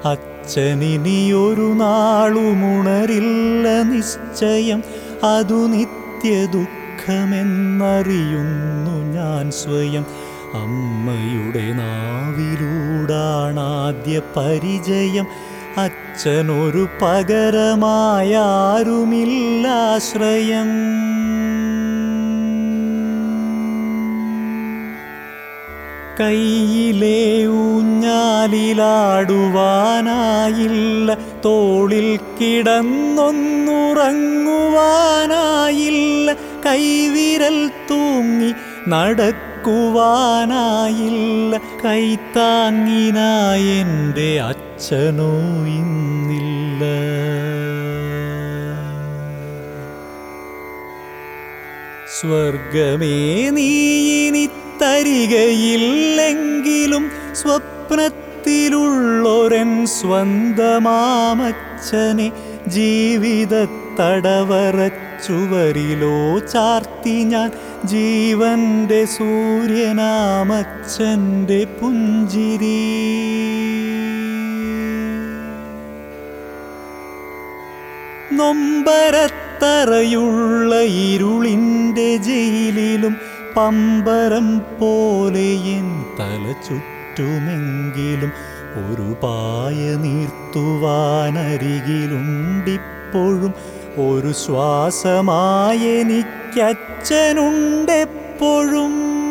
അച്ഛനിനിയൊരു നാളുമുണരില്ല നിശ്ചയം അതു നിത്യ ദുഃഖമെന്നറിയുന്നു ഞാൻ സ്വയം അമ്മയുടെ നാവിലൂടാണാദ്യ പരിചയം അച്ഛനൊരു പകരമായാരുമില്ലാശ്രയം കയ്യിലെ ഊഞ്ഞാലിലാടുവാനായില്ല തോളിൽ കിടന്നൊന്നുറങ്ങുവാനായില്ല കൈവിരൽ തൂങ്ങി നടക്കുവാനായില്ല കൈത്താങ്ങിനായി എൻ്റെ അച്ഛനോ ഇന്നില്ല സ്വർഗമേ നീ ഇനി തരികയില്ലെങ്കിലും സ്വപ്നത്തിലുള്ളൊരൻ സ്വന്തമാമച്ഛനെ ജീവിത തടവറച്ചുവരിലോ ചാർത്തി ഞാൻ ജീവന്റെ സൂര്യനാമച്ഛൻ്റെ പുഞ്ചിരി നൊമ്പരത്തറയുള്ള ഇരുളിൻ്റെ ജയിലിലും പമ്പരം പോലെ എൻ തല ചുറ്റുമെങ്കിലും ഒരു പായ നീർത്തുവാനരികിലുണ്ടിപ്പോഴും ഒരു ശ്വാസമായെനിക്കച്ഛനുണ്ടെപ്പോഴും